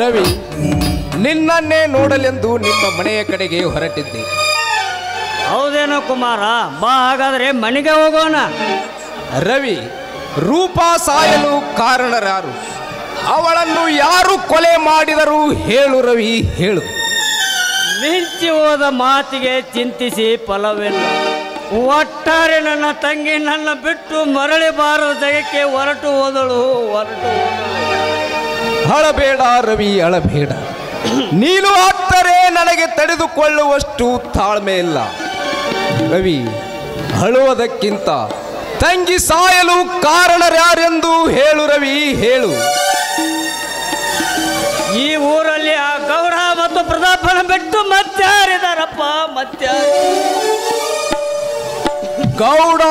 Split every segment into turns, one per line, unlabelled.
ರವಿ ನಿನ್ನನ್ನೇ ನೋಡಲೆಂದು ನಿಮ್ಮ ಮನೆಯ ಕಡೆಗೆ ಹೊರಟಿದ್ದೆ
ಹೌದೇನೋ ಕುಮಾರ ಬಾ ಹಾಗಾದ್ರೆ ಮನೆಗೆ ಹೋಗೋಣ
ರವಿ ರೂಪಾ ಸಾಯಲು ಕಾರಣರಾರು ಅವಳನ್ನು ಯಾರು ಕೊಲೆ ಮಾಡಿದರು ಹೇಳು ರವಿ ಹೇಳು
ಮಿಂಚಿ ಹೋದ ಮಾತಿಗೆ ಚಿಂತಿಸಿ ಫಲವಿಲ್ಲ ಒಟ್ಟಾರೆ ನನ್ನ ತಂಗಿ ನನ್ನ ಬಿಟ್ಟು ಮರಳಿ ಬಾರದ ಜಗಕ್ಕೆ ಹೊರಟು ಹೋದಳು ಹೊರಟು ಹೋದಳು
ಅಳಬೇಡ ರವಿ ಅಳಬೇಡ ನೀನು ಅತ್ತರೆ ನನಗೆ ತಡೆದುಕೊಳ್ಳುವಷ್ಟು ತಾಳ್ಮೆ ಇಲ್ಲ ರವಿ ಅಳುವುದಕ್ಕಿಂತ ತಂಗಿ ಸಾಯಲು ಕಾರಣರ್ಯಾರೆಂದು ಹೇಳು ರವಿ ಹೇಳು
ಈ ಊರಲ್ಲಿ ಆ ಗೌಡ ಮತ್ತು ಪ್ರತಾಪನ ಬಿಟ್ಟು ಮತ್ತಾರಿದಾರಪ್ಪ ಮತ್ತಾರು
ಗೌಡ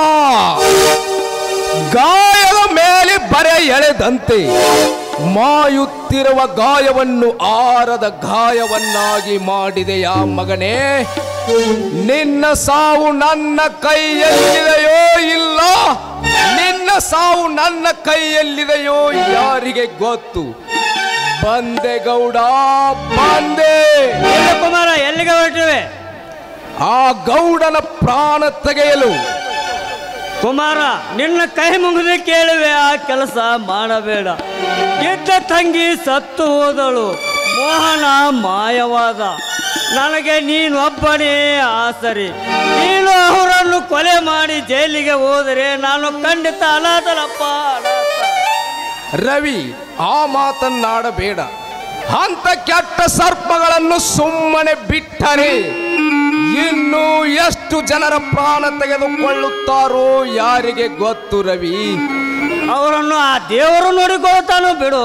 ಗಾಯದ ಮೇಲೆ ಬರೆ ಎಳೆದಂತೆ ಮಾಯುತ್ತಿರುವ ಗಾಯವನ್ನು ಆರದ ಗಾಯವನ್ನಾಗಿ ಮಾಡಿದೆಯಾ ಮಗನೇ ನಿನ್ನ ಸಾವು ನನ್ನ ಕೈಯಲ್ಲಿದೆಯೋ ಇಲ್ಲ ನಿನ್ನ ಸಾವು ನನ್ನ ಕೈಯಲ್ಲಿದೆಯೋ ಯಾರಿಗೆ ಗೊತ್ತು ಬಂದೆ ಗೌಡ ಬಂದೆ
ಇಲ್ಲ ಕುಮಾರ ಎಲ್ಲಿಗೆ ಹೊರಟಿವೆ
ಆ ಗೌಡನ ಪ್ರಾಣ ತೆಗೆಯಲು
ಕುಮಾರ ನಿನ್ನ ಕೈ ಮುಗಿದು ಕೇಳುವೆ ಆ ಕೆಲಸ ಮಾಡಬೇಡ ಇದ್ದ ತಂಗಿ ಸತ್ತು ಹೋದಳು ಮೋಹನ ಮಾಯವಾದ ನನಗೆ ನೀನೊಬ್ಬನೇ ಆಸರಿ ನೀನು ಅವರನ್ನು ಕೊಲೆ ಮಾಡಿ ಜೈಲಿಗೆ ಹೋದರೆ ನಾನು ಖಂಡಿತ ಅನಾಥನಪ್ಪ ಅನಾಥ
ರವಿ ಆ ಮಾತನ್ನಾಡಬೇಡ ಅಂತ ಕೆಟ್ಟ ಸರ್ಪಗಳನ್ನು ಸುಮ್ಮನೆ ಬಿಟ್ಟರೆ ಇನ್ನು ಎಷ್ಟು ಜನರ ಪ್ರಾಣ ತೆಗೆದುಕೊಳ್ಳುತ್ತಾರೋ ಯಾರಿಗೆ ಗೊತ್ತು ರವಿ
ಅವರನ್ನು ಆ ದೇವರು ನೋಡಿಕೊಳ್ತಾನು ಬಿಡು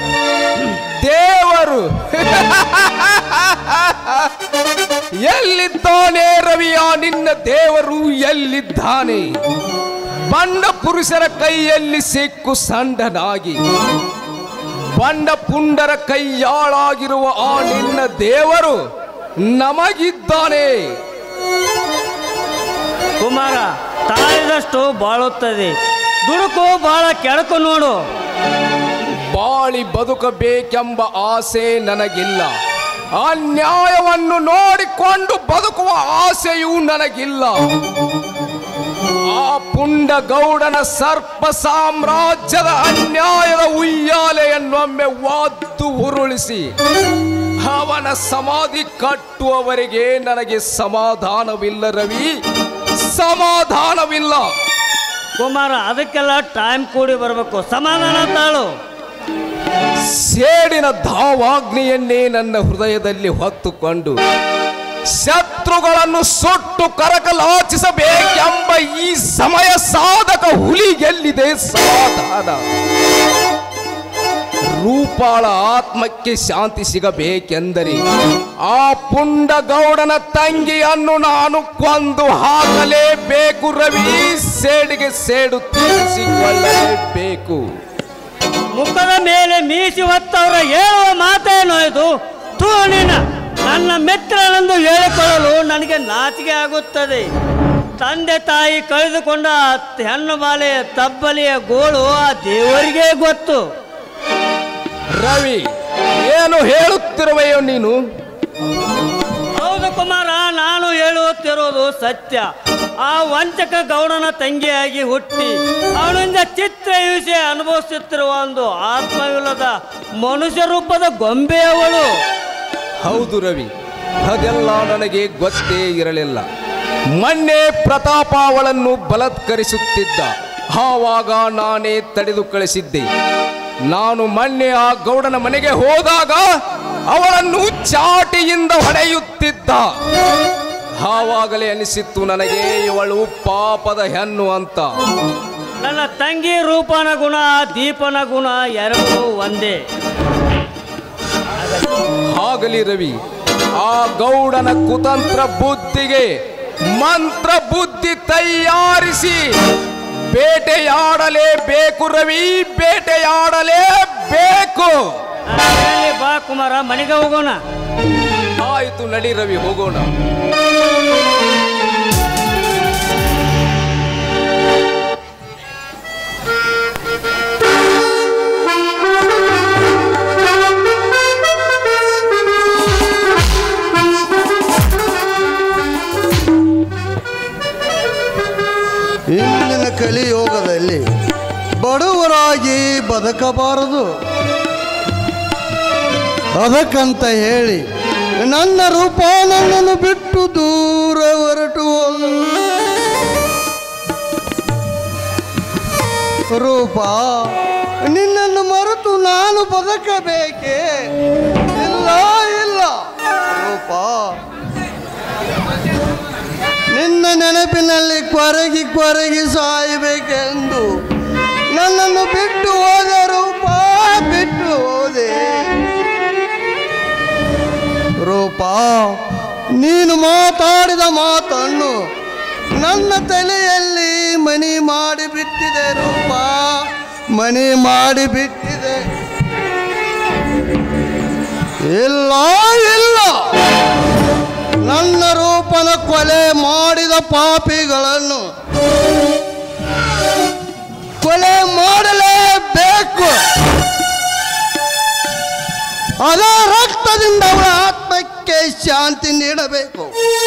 ದೇವರು ಎಲ್ಲಿದ್ದಾನೆ ರವಿಯ ನಿನ್ನ ದೇವರು ಎಲ್ಲಿದ್ದಾನೆ ಬಂಡ ಪುರುಷರ ಕೈಯಲ್ಲಿ ಸಿಕ್ಕು ಸಂಡನಾಗಿ ಬಂಡ ಪುಂಡರ ಕೈಯಾಳಾಗಿರುವ ಆ ನಿನ್ನ ದೇವರು ನಮಗಿದ್ದಾನೆ
ಕುಮಾರ ತಾಳಿದಷ್ಟು ಬಾಳುತ್ತದೆ ದುಡುಕು ಬಹಳ ಕೆಳಕು ನೋಡು
ಬಾಳಿ ಬದುಕಬೇಕೆಂಬ ಆಸೆ ನನಗಿಲ್ಲ ಅನ್ಯಾಯವನ್ನು ನೋಡಿಕೊಂಡು ಬದುಕುವ ಆಸೆಯೂ ನನಗಿಲ್ಲ ಆ ಪುಂಡ ಗೌಡನ ಸರ್ಪ ಸಾಮ್ರಾಜ್ಯದ ಅನ್ಯಾಯದ ಉಯ್ಯಾಲೆಯನ್ನೊಮ್ಮೆ ವಾದ್ದು ಉರುಳಿಸಿ ಅವನ ಸಮಾಧಿ ಕಟ್ಟುವವರೆಗೆ ನನಗೆ ಸಮಾಧಾನವಿಲ್ಲ ರವಿ ಸಮಾಧಾನವಿಲ್ಲ
ಕುಮಾರ ಅದಕ್ಕೆಲ್ಲ ಟೈಮ್ ಕೂಡಿ ಬರಬೇಕು ಸಮಾಧಾನ ತಾಳು
ಸೇಡಿನ ಧಾವಾಗ್ನಿಯನ್ನೇ ನನ್ನ ಹೃದಯದಲ್ಲಿ ಹೊತ್ತುಕೊಂಡು ಶತ್ರುಗಳನ್ನು ಸುಟ್ಟು ಕರಕಲಾಚಿಸಬೇಕೆಂಬ ಈ ಸಮಯ ಸಾಧಕ ಹುಲಿಗೆಲ್ಲಿದೆ ಸಮಾಧಾನ ರೂಪಾಳ ಆತ್ಮಕ್ಕೆ ಶಾಂತಿ ಸಿಗಬೇಕೆಂದರೆ ಆ ಪುಂಡ ಗೌಡನ ತಂಗಿಯನ್ನು ನಾನು ಕೊಂದು ಹಾಕಲೇಬೇಕು ರವಿ ಸೇಡಿಗೆ ಸೇಡು ತೀರಿಸಿಕೊಳ್ಳಲೇಬೇಕು
ಮುಖದ ಮೇಲೆ ಮೀಸಿ ಹೊತ್ತವರ ಹೇಳುವ ಮಾತೇನೋ ಇದು ತೂ ನಿನ್ನ ನನ್ನ ಮಿತ್ರನೆಂದು ಹೇಳಿಕೊಳ್ಳಲು ನನಗೆ ನಾಚಿಕೆ ಆಗುತ್ತದೆ ತಂದೆ ತಾಯಿ ಕಳೆದುಕೊಂಡ ಆ ಹೆಣ್ಣು ಬಾಲೆಯ ತಬ್ಬಲಿಯ ಗೋಳು ಆ ದೇವರಿಗೆ ಗೊತ್ತು
ರವಿ ಏನು ಹೇಳುತ್ತಿರುವೆಯೋ ನೀನು
ಹೌದು ಕುಮಾರ ನಾನು ಹೇಳುತ್ತಿರೋದು ಸತ್ಯ ಆ ವಂಚಕ ಗೌಡನ ತಂಗಿಯಾಗಿ ಹುಟ್ಟಿ ಅವನಿಂದ ಚಿತ್ರ ಹಿಂಸೆ ಅನುಭವಿಸುತ್ತಿರುವ ಒಂದು ಆತ್ಮವಿಲ್ಲದ ಮನುಷ್ಯ ರೂಪದ ಗೊಂಬೆ ಅವಳು
ಹೌದು ರವಿ ಅದೆಲ್ಲ ನನಗೆ ಗೊತ್ತೇ ಇರಲಿಲ್ಲ ಮೊನ್ನೆ ಪ್ರತಾಪ ಅವಳನ್ನು ಬಲತ್ಕರಿಸುತ್ತಿದ್ದ ಆವಾಗ ನಾನೇ ತಡೆದು ಕಳಿಸಿದ್ದೆ ನಾನು ಮೊನ್ನೆ ಆ ಗೌಡನ ಮನೆಗೆ ಹೋದಾಗ ಅವಳನ್ನು ಚಾಟಿಯಿಂದ ಹೊಡೆಯುತ್ತಿದ್ದ ಆವಾಗಲೇ ಅನಿಸಿತ್ತು ನನಗೆ ಇವಳು ಪಾಪದ ಹೆಣ್ಣು ಅಂತ
ನನ್ನ ತಂಗಿ ರೂಪನ ಗುಣ ದೀಪನ ಗುಣ ಎರಡೂ ಒಂದೇ
ಆಗಲಿ ರವಿ ಆ ಗೌಡನ ಕುತಂತ್ರ ಬುದ್ಧಿಗೆ ಮಂತ್ರ ಬುದ್ಧಿ ತಯಾರಿಸಿ ಬೇಟೆಯಾಡಲೇಬೇಕು ರವಿ ಬೇಟೆಯಾಡಲೇಬೇಕು
ಆ, ಹೇಳಿ ಬಾ ಕುಮಾರ ಮನೆಗೆ ಹೋಗೋಣ
ಆಯಿತು ನಡಿ ರವಿ ಹೋಗೋಣ
ಇಂದಿನ ಕಲಿಯೋಗದಲ್ಲಿ ಬಡವರಾಗಿ ಬದುಕಬಾರದು ಅದಕ್ಕಂತ ಹೇಳಿ ನನ್ನ ರೂಪ ನನ್ನನ್ನು ಬಿಟ್ಟು ದೂರ ಹೊರಟು ಹೋದ. ರೂಪ ನಿನ್ನನ್ನು ಮರೆತು ನಾನು ಬದುಕಬೇಕೆ ಇಲ್ಲ ಇಲ್ಲ ರೂಪ ನಿನ್ನ ನೆನಪಿನಲ್ಲಿ ಕೊರಗಿ ಕೊರಗಿ ಸಾಯಬೇಕೆಂದು ನನ್ನನ್ನು ಬಿಟ್ಟು ಹೋದೆ ರೂಪ ಬಿಟ್ಟು ಹೋದೆ ರೂಪ ನೀನು ಮಾತಾಡಿದ ಮಾತನ್ನು ನನ್ನ ತಲೆಯಲ್ಲಿ ಮನಿ ಮಾಡಿಬಿಟ್ಟಿದೆ ರೂಪ ಮನಿ ಮಾಡಿಬಿಟ್ಟಿದೆ ಇಲ್ಲ ಇಲ್ಲ ನನ್ನ ರೂಪನ ಕೊಲೆ ಮಾಡಿದ ಪಾಪಿಗಳನ್ನು ಕೊಲೆ ಮಾಡಲೇಬೇಕು ಅದ ರಕ್ತದಿಂದ ಅವಳ ಆತ್ಮಕ್ಕೆ ಶಾಂತಿ ನೀಡಬೇಕು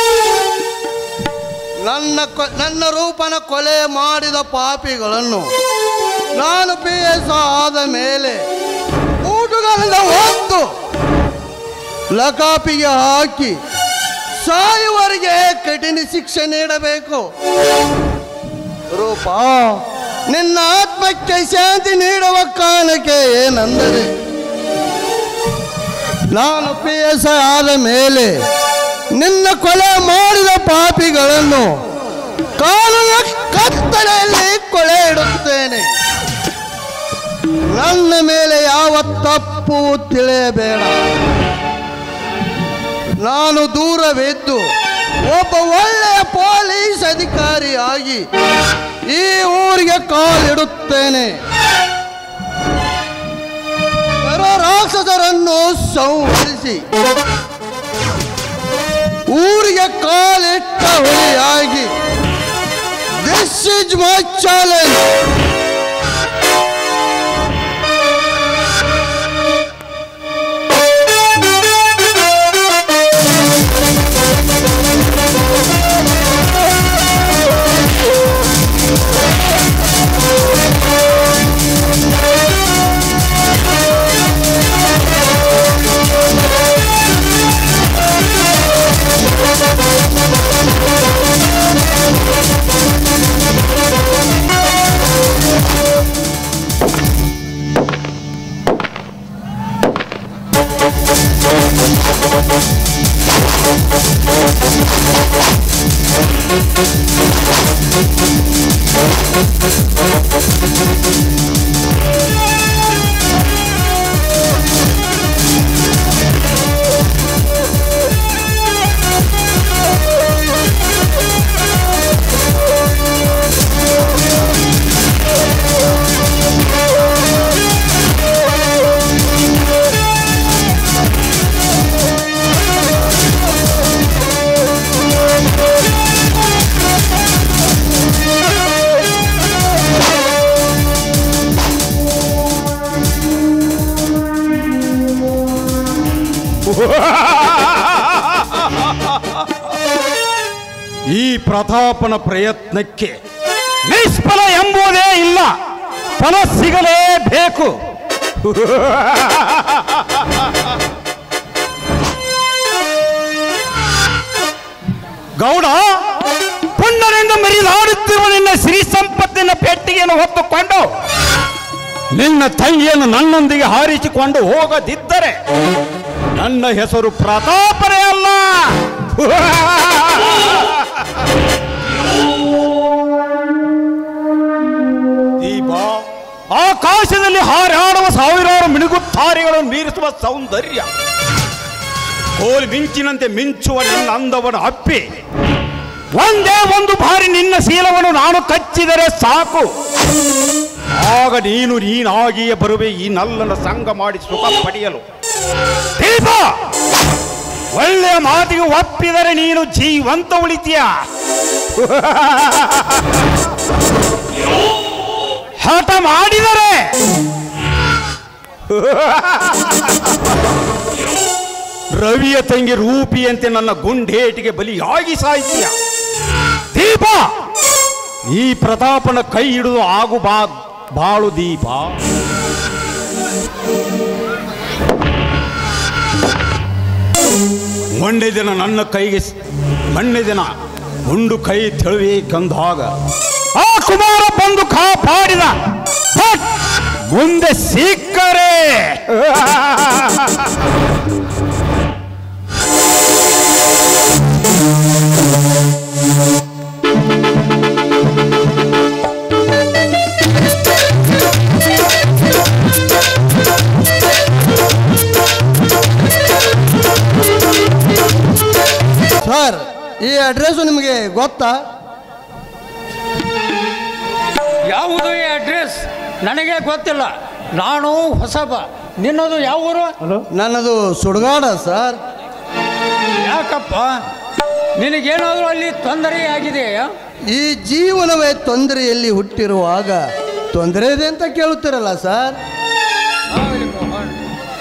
ನನ್ನ ಕೊ- ನನ್ನ ರೂಪನ ಕೊಲೆ ಮಾಡಿದ ಪಾಪಿಗಳನ್ನು ನಾನು ಪಿ ಎಸ್ ಆದ ಮೇಲೆ ಊಟಗಳಿಂದ ಹೊತ್ತು ಲಕಾಪಿಗೆ ಹಾಕಿ ಸಾಯುವವರೆಗೆ ಕಠಿಣ ಶಿಕ್ಷೆ ನೀಡಬೇಕು ರೂಪ ನಿನ್ನ ಆತ್ಮಕ್ಕೆ ಶಾಂತಿ ನೀಡುವ ಕಾರಣಕ್ಕೆ ಏನಂದರೆ ನಾನು ಪಿ ಎಸ್ ಆದ ಮೇಲೆ ನಿನ್ನ ಕೊಲೆ ಮಾಡಿದ ಪಾಪಿಗಳನ್ನು ಕಾನೂನ ಕತ್ತಲೆಯಲ್ಲಿ ಕೊಳೆ ಇಡುತ್ತೇನೆ ನನ್ನ ಮೇಲೆ ಯಾವ ತಪ್ಪು ತಿಳಿಯಬೇಡ ನಾನು ದೂರವಿದ್ದು ಒಬ್ಬ ಒಳ್ಳೆಯ ಪೊಲೀಸ್ ಅಧಿಕಾರಿಯಾಗಿ ಈ ಊರಿಗೆ ಕಾಲಿಡುತ್ತೇನೆ ನರ ರಾಕ್ಷಸರನ್ನು ಸಂಹರಿಸಿ ಊರಿಗೆ ಕಾಲಿಟ್ಟ ಹುಲಿಯಾಗಿ ದಿಸ್ ಇಸ್ ಮೈ ಚಾಲೆಂಜ್
ಈ ಪ್ರತಾಪನ ಪ್ರಯತ್ನಕ್ಕೆ ನಿಷ್ಫಲ ಎಂಬುದೇ ಇಲ್ಲ ಫಲ ಸಿಗಲೇಬೇಕು ಗೌಡ ಪುಣ್ಣನಿಂದ ಮೆರಿದಾಡುತ್ತಿರುವ ನಿನ್ನ ಸಿರಿ ಸಂಪತ್ತಿನ ಪೆಟ್ಟಿಗೆಯನ್ನು ಹೊತ್ತುಕೊಂಡು ನಿನ್ನ ತಂಗಿಯನ್ನು ನನ್ನೊಂದಿಗೆ ಹಾರಿಸಿಕೊಂಡು ಹೋಗದಿದ್ದರೆ ನನ್ನ ಹೆಸರು ಪ್ರತಾಪನೇ ಅಲ್ಲ ದೀಪ ಆಕಾಶದಲ್ಲಿ ಹಾರಾಡುವ ಸಾವಿರಾರು ಮಿನುಗುತ್ತಾರಿಗಳನ್ನು ಮೀರಿಸುವ ಸೌಂದರ್ಯ ಕೋಲ್ ಮಿಂಚಿನಂತೆ ಮಿಂಚುವ ನಿನ್ನ ಅಂದವನ್ನು ಅಪ್ಪಿ ಒಂದೇ ಒಂದು ಬಾರಿ ನಿನ್ನ ಶೀಲವನ್ನು ನಾನು ಕಚ್ಚಿದರೆ ಸಾಕು ಆಗ ನೀನು ನೀನಾಗಿಯೇ ಬರುವೆ ಈ ನಲ್ಲನ ಸಂಗ ಮಾಡಿ ಸುಖ ಪಡೆಯಲು ದೀಪ ಒಳ್ಳೆಯ ಮಾತಿಗೆ ಒಪ್ಪಿದರೆ ನೀನು ಜೀವಂತ ಉಳಿತೀಯ ಹಠ ಮಾಡಿದರೆ ರವಿಯ ತಂಗಿ ರೂಪಿಯಂತೆ ನನ್ನ ಗುಂಡೇಟಿಗೆ ಬಲಿಯಾಗಿ ಸಾಯ್ತೀಯ ದೀಪ ಈ ಪ್ರತಾಪನ ಕೈ ಹಿಡಿದು ಆಗು ಬಾ ಬಾಳು ದೀಪ ಮೊನ್ನೆ ದಿನ ನನ್ನ ಕೈಗೆ ಸ್- ಮೊನ್ನೆ ದಿನ ಉಂಡು ಕೈ ತೆಳುವಿ ಕಂದಾಗ ಆ ಕುಮಾರ ಬಂದು ಕಾಪಾಡಿದ ಬಟ್ ಮುಂದೆ ಸಿಕ್ಕರೆ
ಸರ್ ಈ ಅಡ್ರೆಸ್ಸು ನಿಮಗೆ ಗೊತ್ತಾ
ಯಾವುದು ಈ ಅಡ್ರೆಸ್ ನನಗೆ ಗೊತ್ತಿಲ್ಲ ನಾನು ಹೊಸಬ ನಿನ್ನದು ಯಾವ ಊರು
ನನ್ನದು ಸುಡುಗಾಡ ಸರ್
ಯಾಕಪ್ಪ ನಿನಗೇನಾದರೂ ಅಲ್ಲಿ ತೊಂದರೆ ಆಗಿದೆಯಾ
ಈ ಜೀವನವೇ ತೊಂದರೆಯಲ್ಲಿ ಹುಟ್ಟಿರುವಾಗ ತೊಂದರೆ ಇದೆ ಅಂತ ಕೇಳುತ್ತೀರಲ್ಲ ಸರ್
ಆಗಲಿ ಮೋಹನ್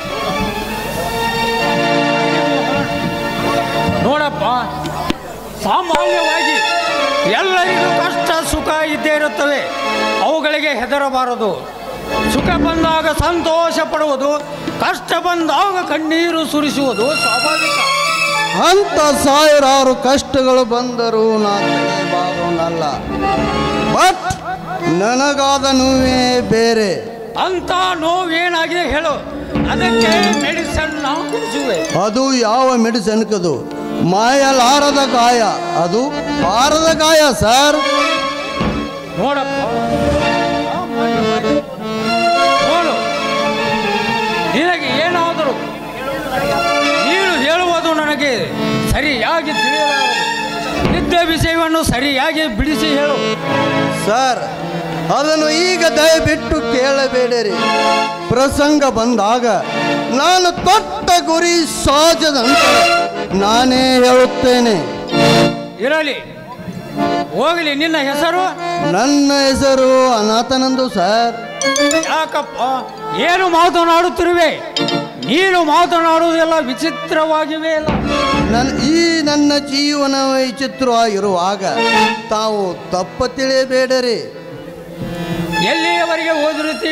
ನೋಡಪ್ಪ ಸಾಮಾನ್ಯವಾಗಿ ಎಲ್ಲರಿಗೂ ಕಷ್ಟ ಸುಖ ಇದ್ದೇ ಇರುತ್ತವೆ ಅವುಗಳಿಗೆ ಹೆದರಬಾರದು ಸುಖ ಬಂದಾಗ ಸಂತೋಷ ಪಡುವುದು ಕಷ್ಟ ಬಂದಾಗ ಕಣ್ಣೀರು ಸುರಿಸುವುದು ಸ್ವಾಭಾವಿಕ
ಅಂತ ಸಾವಿರಾರು ಕಷ್ಟಗಳು ಬಂದರೂ ನಾ ಬಾರೋನಲ್ಲ ಬಟ್ ನನಗಾದ ನೋವೇ ಬೇರೆ
ಅಂತ ನೋವೇನಾಗಿದೆ ಹೇಳು ಅದಕ್ಕೆ ಮೆಡಿಸನ್ ನಾವು ಕೊಡಿಸುವೆ
ಅದು ಯಾವ ಮೆಡಿಸಿನ್ಕದು ಮಾಯಲಾರದ ಗಾಯ ಅದು ಬಾರದ ಗಾಯ ಸರ್
ನೋಡಪ್ಪ ಆ ಮಾಡಿ, ಮಾಡಿ. ನೋಡು ನಿನಗೆ ಏನಾದರೂ ನೀನು ಹೇಳುವುದು ನನಗೆ ಸರಿಯಾಗಿ ತಿಳಿಯಲಾರದು ನಿದ್ದೆ ವಿಷಯವನ್ನು ಸರಿಯಾಗಿ ಬಿಡಿಸಿ ಹೇಳು
ಸರ್ ಅದನ್ನು ಈಗ ದಯವಿಟ್ಟು ಕೇಳಬೇಡಿರಿ ಪ್ರಸಂಗ ಬಂದಾಗ ನಾನು ತೊಟ್ಟ ಗುರಿ ಸಹಜದ ನಂತರ ನಾನೇ ಹೇಳುತ್ತೇನೆ
ಇರಲಿ ಹೋಗಲಿ ನಿನ್ನ ಹೆಸರು
ನನ್ನ ಹೆಸರು ಅನಾಥನಂದು ಸರ್
ಯಾಕಪ್ಪ ಏನು ಮಾತನಾಡುತ್ತಿರುವೆ ನೀನು ಮಾತನಾಡುವುದೆಲ್ಲ ವಿಚಿತ್ರವಾಗಿವೆ ಅಲ್ಲ
ನನ್ನ ಈ ನನ್ನ ಜೀವನ ವಿಚಿತ್ರವಾಗಿರುವಾಗ ತಾವು ತಪ್ಪ ತಿಳಿಯಬೇಡರಿ
ಎಲ್ಲಿಯವರೆಗೆ ಓದಿರುತ್ತೀಯ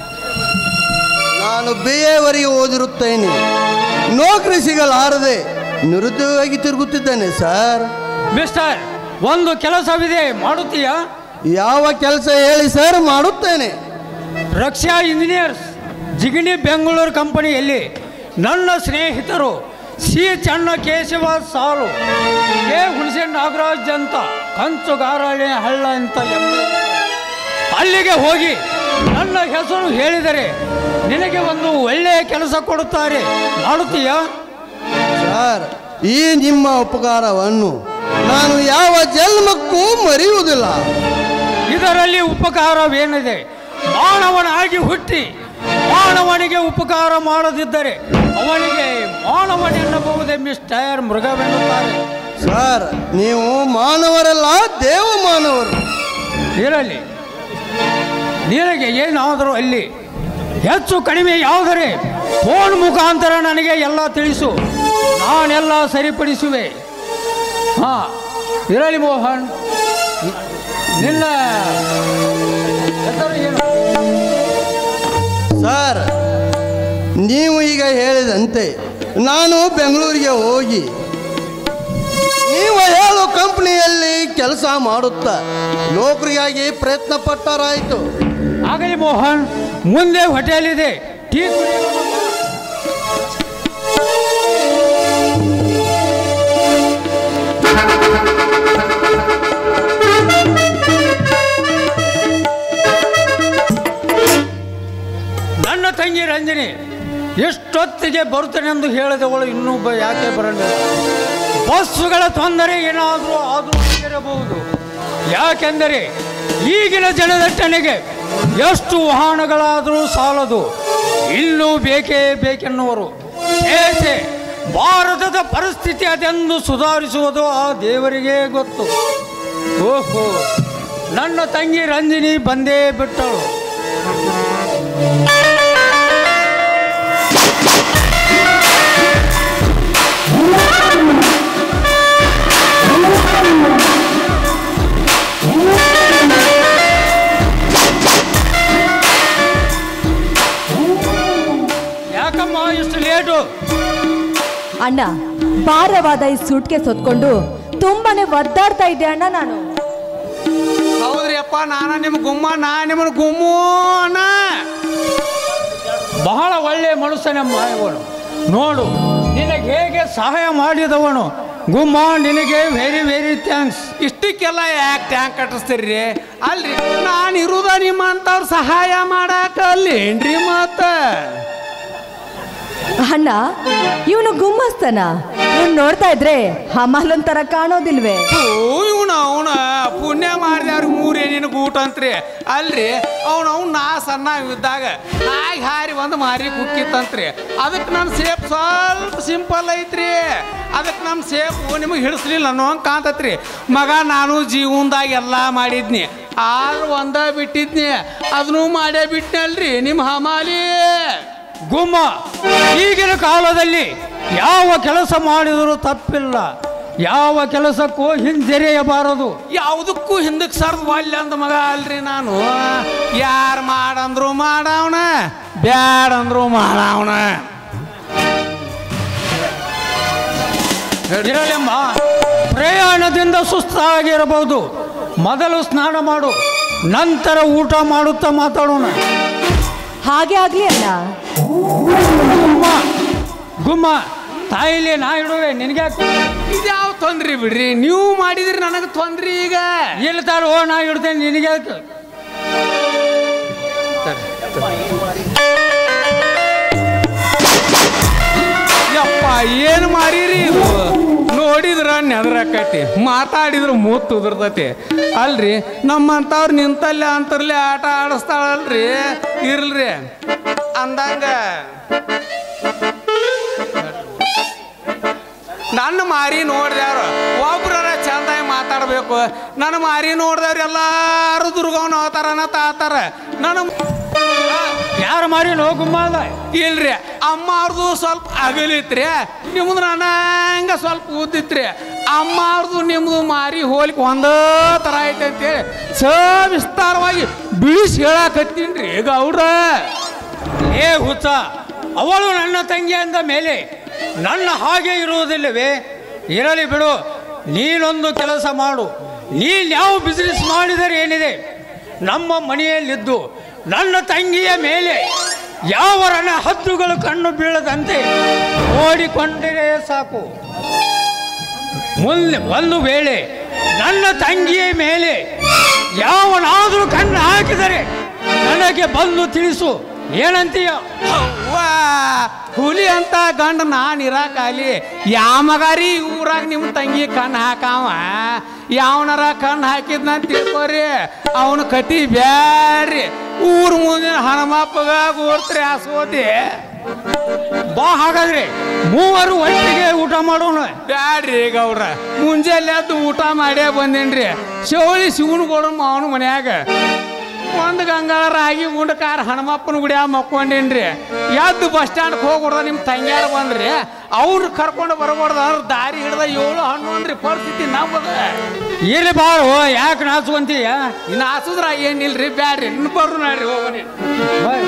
ನಾನು ಬಿ ಎವರೆಗೆ ಓದಿರುತ್ತೇನೆ ನೌಕರಿ ಸಿಗಲಾರದೆ ನಿರುದ್ಯೋಗಿ ತಿರುಗುತ್ತಿದ್ದೇನೆ ಸರ್
ಮಿಸ್ಟರ್ ಒಂದು ಕೆಲಸವಿದೆ ಮಾಡುತ್ತೀಯಾ
ಯಾವ ಕೆಲಸ ಹೇಳಿ ಸರ್ ಮಾಡುತ್ತೇನೆ
ರಕ್ಷಾ ಇಂಜಿನಿಯರ್ಸ್ ಜಿಗಣಿ ಬೆಂಗಳೂರು ಕಂಪನಿಯಲ್ಲಿ ನನ್ನ ಸ್ನೇಹಿತರು ಸಿ ಚನ್ನ ಕೇಶವ ಸಾಲು ಕೆ ಹುಣಸೆ ನಾಗರಾಜ್ ಅಂತ ಕಂಚುಗಾರಳೆ ಹಳ್ಳ ಅಂತ ಎಂಬುದು. ಅಲ್ಲಿಗೆ ಹೋಗಿ ನನ್ನ ಹೆಸರು ಹೇಳಿದರೆ ನಿನಗೆ ಒಂದು ಒಳ್ಳೆಯ ಕೆಲಸ ಕೊಡುತ್ತಾರೆ ಮಾಡುತ್ತೀಯಾ
ಸರ್ ಈ ನಿಮ್ಮ ಉಪಕಾರವನ್ನು ನಾನು ಯಾವ ಜನ್ಮಕ್ಕೂ ಮರೆಯುವುದಿಲ್ಲ
ಇದರಲ್ಲಿ ಉಪಕಾರವೇನಿದೆ ಮಾನವನಾಗಿ ಹುಟ್ಟಿ ಮಾನವನಿಗೆ ಉಪಕಾರ ಮಾಡದಿದ್ದರೆ ಅವನಿಗೆ ಮಾನವನೆನ್ನಬಹುದೇ ಮಿಸ್ಟರ್ ಮೃಗವೆನ್ನುತ್ತಾರೆ
ಸರ್ ನೀವು ಮಾನವರಲ್ಲ ದೇವ ಮಾನವರು
ಇರಲಿ ನಿನಗೆ ಏನಾದರೂ ಅಲ್ಲಿ ಹೆಚ್ಚು ಕಡಿಮೆ ಯಾವುದರೆ ಫೋನ್ ಮುಖಾಂತರ ನನಗೆ ಎಲ್ಲ ತಿಳಿಸು ನಾನೆಲ್ಲ ಸರಿಪಡಿಸುವೆ ಹಾಂ ಇರಲಿ ಮೋಹನ್ ನಿನ್ನ ಹೆಸರು ಏನು
ಸರ್ ನೀವು ಈಗ ಹೇಳಿದಂತೆ ನಾನು ಬೆಂಗಳೂರಿಗೆ ಹೋಗಿ ನೀವು ಹೇಳೋ ಕಂಪ್ನಿಯಲ್ಲಿ ಕೆಲಸ ಮಾಡುತ್ತಾ ನೌಕರಿಗಾಗಿ ಪ್ರಯತ್ನ ಪಟ್ಟರಾಯಿತು
ಆಗಲಿ ಮೋಹನ್ ಮುಂದೆ ಹೋಟೆಲ್ ಇದೆ ಟೀ ಕುಡಿಯೋಣ ಬಾ. ನನ್ನ ತಂಗಿ ರಂಜನಿ ಎಷ್ಟೊತ್ತಿಗೆ ಬರುತ್ತೇನೆಂದು ಹೇಳಿದವಳು ಇನ್ನೂ ಬ ಯಾಕೆ ಬರಲಿಲ್ಲ ಬಸ್ಸುಗಳ ತೊಂದರೆ ಏನಾದರೂ ಆದರೂ ಇರಬಹುದು ಯಾಕೆಂದರೆ ಈಗಿನ ಜನದಟ್ಟಣೆಗೆ ಎಷ್ಟು ವಾಹನಗಳಾದರೂ ಸಾಲದು ಇನ್ನೂ ಬೇಕೇ ಬೇಕೆನ್ನುವರು ಏಸೆ ಭಾರತದ ಪರಿಸ್ಥಿತಿ ಅದೆಂದು ಸುಧಾರಿಸುವುದು ಆ ದೇವರಿಗೇ ಗೊತ್ತು ಓಹೋ ನನ್ನ ತಂಗಿ ರಂಜಿನಿ ಬಂದೇ ಬಿಟ್ಟಳು
ಅಣ್ಣ ಭಾರವಾದ ಈ ಸೂಟ್ಗೆ ಹೊತ್ಕೊಂಡು ತುಂಬಾನೇ ಒದ್ದಾಡ್ತಾ ಇದ್ದೆ ಅಣ್ಣ ನಾನು
ಹೌದ್ರಿ ಅಪ್ಪ ನಾನ ನಿಮ್ ಗುಮ್ಮ ನಾ ನಿಮ್ಮನ್ನ ಗುಮ್ಮು ಅಣ್ಣ ಬಹಳ ಒಳ್ಳೆ ಮನುಷ್ಯನಮ್ಮ ಇವನು ನೋಡು ನಿನಗೆ ಹೇಗೆ ಸಹಾಯ ಮಾಡಿದವನು ಗುಮ್ಮ ನಿನಗೆ ವೆರಿ ವೆರಿ ಥ್ಯಾಂಕ್ಸ್ ಇಷ್ಟಕ್ಕೆಲ್ಲ ಯಾಕೆ ಟ್ಯಾಂಕ್ ಕಟ್ಟಿಸ್ತೀರಿ ಅಲ್ರಿ ನಾನು ಇರುದ ನಿಮ್ಮ ಅಂತವ್ರ ಸಹಾಯ ಮಾಡಾಕ ಅಲ್ಲೇನ್ರಿ ಮತ್ತ
ಅಣ್ಣ ಇವನು ಗುಮ್ಮಸ್ತನ ಇವ್ನು ನೋಡ್ತಾ ಇದ್ರೆ ಹಮಾಲೊಂದ್ ತರ ಕಾಣೋದಿಲ್ವೇ
ಇವನು ಅವನ ಪುಣ್ಯ ಮಾಡಿದವ್ರ ಮೂರೇ ನಿನಗೆ ಊಟ ಅಂತ್ರಿ ಅಲ್ರಿ ಅವನು ಅವ್ನು ನಾ ಸಣ್ಣ ಇದ್ದಾಗ ನಾಯಿ ಹಾರಿ ಒಂದು ಮಾರಿ ಕುಕ್ಕಿತ್ತಂತ್ರಿ ಅದಕ್ಕೆ ನನ್ನ ಸೇಪ್ ಸ್ವಲ್ಪ ಸಿಂಪಲ್ ಐತ್ರಿ ಅದಕ್ಕೆ ನಮ್ಮ ಸೇಪು ನಿಮಗೆ ಹಿಡಿಸ್ಲಿಲ್ಲ ಅನ್ನೋ ಹಂಗೆ ಕಾಂತತ್ರಿ ಮಗ ನಾನು ಜೀವನದಾಗ ಎಲ್ಲ ಮಾಡಿದ್ನಿ ಆದ್ರೆ ಒಂದ ಬಿಟ್ಟಿದ್ನಿ ಅದನ್ನು ಮಾಡೇ ಬಿಟ್ನಲ್ರಿ ನಿಮ್ಮ ಹಮಾಲಿ ಗುಮ್ಮ ಈಗಿನ ಕಾಲದಲ್ಲಿ ಯಾವ ಕೆಲಸ ಮಾಡಿದರೂ ತಪ್ಪಿಲ್ಲ ಯಾವ ಕೆಲಸಕ್ಕೂ ಹಿಂಜರಿಯಬಾರದು ಯಾವುದಕ್ಕೂ ಹಿಂದಕ್ಕೆ ಸರ್ದು ಒಲ್ಲೆ ಅಂದ ಮಗ ಅಲ್ರಿ ನಾನು ಯಾರು ಮಾಡಂದ್ರು ಮಾಡವನ ಬ್ಯಾಡಂದ್ರು ಮಾಡವನ ಇರಲೆಮ್ಮ ಪ್ರಯಾಣದಿಂದ ಸುಸ್ತಾಗಿರಬಹುದು ಮೊದಲು ಸ್ನಾನ ಮಾಡು ನಂತರ ಊಟ ಮಾಡುತ್ತಾ ಮಾತಾಡೋಣ
ಹಾಗೆ ಆಗ್ಲಿ ಅಣ್ಣ
ಗುಮ್ಮ ಗುಮ್ಮ ತಾಯಿಲಿ ನಾ ಇಡುವೆ ನಿನಗೆ ಇದ್ಯಾವ ತೊಂದ್ರಿ ಬಿಡ್ರಿ ನೀವು ಮಾಡಿದ್ರಿ ನನಗೆ ತೊಂದ್ರಿ ಈಗ ಇಲ್ತಾರ ಓ ನಾ ಇಡ್ತೇನೆ ನಿನಗೆ ಯಾಕೆ? ಯಪ್ಪ ಏನು ಮಾರೀರಿ ಇದು ನೋಡಿದ್ರ ನೆದರಾಕೈತಿ ಮಾತಾಡಿದ್ರ ಮೂತ್ ಉದುರ್ತೈತಿ ಅಲ್ರಿ ನಮ್ಮಂತವ್ರು ನಿಂತಲ್ಲೇ ಅಂತರ್ಲೆ ಆಟ ಆಡಿಸ್ತಾಳಲ್ರಿ ಇರ್ಲ್ರಿ ಅಂದಂಗ ನನ್ನ ಮಾರಿ ನೋಡ್ದ್ಯಾರು ಒಬ್ರರ ಚಂದಾಗಿ ಮಾತಾಡ್ಬೇಕು ನನ್ನ ಮಾರಿ ನೋಡ್ದವ್ರು ಎಲ್ಲಾರು ದುರ್ಗವನ ಅವತಾರನ ತಾತಾರ ನನ್ನ ಯಾರು ಮಾರಿ ನೋಗುಮ್ಮ ಅದ ಇಲ್ರಿ ಅಮ್ಮ ಅವ್ರದ್ದು ಸ್ವಲ್ಪ ಅಗಲಿತ್ರಿ ನಿಮ್ದು ನನ್ನ ಹಂಗ ಸ್ವಲ್ಪ ಉದ್ದಿತ್ರಿ ಅಮ್ಮ ಅವ್ರದ್ದು ನಿಮ್ದು ಮಾರಿ ಹೋಲಿಕೆ ಒಂದೇ ಥರ ಐತೆ ಅಂತೇಳಿ ಸ ವಿಸ್ತಾರವಾಗಿ ಬಿಡಿಸಿ ಹೇಳಾಕತ್ತೀನಿ ರೀ ಗೌಡ್ರ ಏ ಹುಚ್ಚ ಅವಳು ನನ್ನ ತಂಗಿ ಅಂದ ಮೇಲೆ ನನ್ನ ಹಾಗೆ ಇರುವುದಿಲ್ಲವೇ ಇರಲಿ ಬಿಡು ನೀನೊಂದು ಕೆಲಸ ಮಾಡು ನೀನು ಯಾವ ಬಿಸ್ನೆಸ್ ಮಾಡಿದರೆ ಏನಿದೆ ನಮ್ಮ ಮನೆಯಲ್ಲಿದ್ದು ನನ್ನ ತಂಗಿಯ ಮೇಲೆ ಯಾವ ರಣ ಹದ್ದುಗಳು ಕಣ್ಣು ಬೀಳದಂತೆ ನೋಡಿಕೊಂಡರೆ ಸಾಕು ಮುಂದೆ ಒಂದು ವೇಳೆ ನನ್ನ ತಂಗಿಯ ಮೇಲೆ ಯಾವನಾದರೂ ಕಣ್ಣು ಹಾಕಿದರೆ ನನಗೆ ಬಂದು ತಿಳಿಸು ಏನಂತೀಯ ಹುಲಿ ಅಂತ ಗಂಡ ನಾನು ಇರಾಕಾಲಿ ಯಾಮಗಾರಿ ಊರಾಗ ನಿಮ್ಮ ತಂಗಿ ಕಣ್ಣು ಹಾಕಾವ ಯಾವನಾರ ಕಣ್ಣು ಹಾಕಿದ್ನ ತಿಳ್ಕೊರಿ ಅವನ ಕತಿ ಬ್ಯಾಡ್ರಿ ಊರ್ ಮುಂದಿನ ಹನುಮಪ್ಪಗ ಓಡ್ತ್ರಿ ಆಸೋದಿ ಬಾ ಹಾಗಾದ್ರೆ ಮೂವರು ಒಟ್ಟಿಗೆ ಊಟ ಮಾಡೋಣ ಬ್ಯಾಡ್ರಿ ಗೌಡ್ರ ಮುಂಜಾನೆ ಎದ್ದು ಊಟ ಮಾಡೇ ಬಂದೇನ್ರಿ ಶಿವಳಿ ಶಿವನ ಗೋಡ ಮಾವನ ಮನ್ಯಾಗ ಒಂದು ಗಂಗಾಳ ರಾಗಿ ಉಂಡಕಾರ ಹನುಮಪ್ಪನ ಗುಡಿಯಾಗ ಮಕ್ಕೊಂಡೇನ್ರಿ ಎದ್ದು ಬಸ್ ಸ್ಟ್ಯಾಂಡ್ಗೆ ಹೋಗ್ಬಿಡ್ದ ನಿಮ್ಮ ತಂಗ್ಯಾರ ಬಂದ್ರಿ ಅವ್ರು ಕರ್ಕೊಂಡು ಬರ್ಬಾರ್ದು ಅವ್ರ ದಾರಿ ಹಿಡ್ದ ಏಳು ಹಣ್ಣು ಅಂದ್ರಿ ಪರಿಸ್ಥಿತಿ ನಮ್ಮದ ಇಲ್ಲಿ ಬಾರು ಯಾಕೆ ನಾಚ್ಕೊಂತೀಯ ಇನ್ನು ಹಾಸಿದ್ರ ಏನಿಲ್ರಿ ಬ್ಯಾಡ್ರಿ ಇನ್ನು ಬರ್ರು ನೋಡ್ರಿ ಹೋಗೋನಿ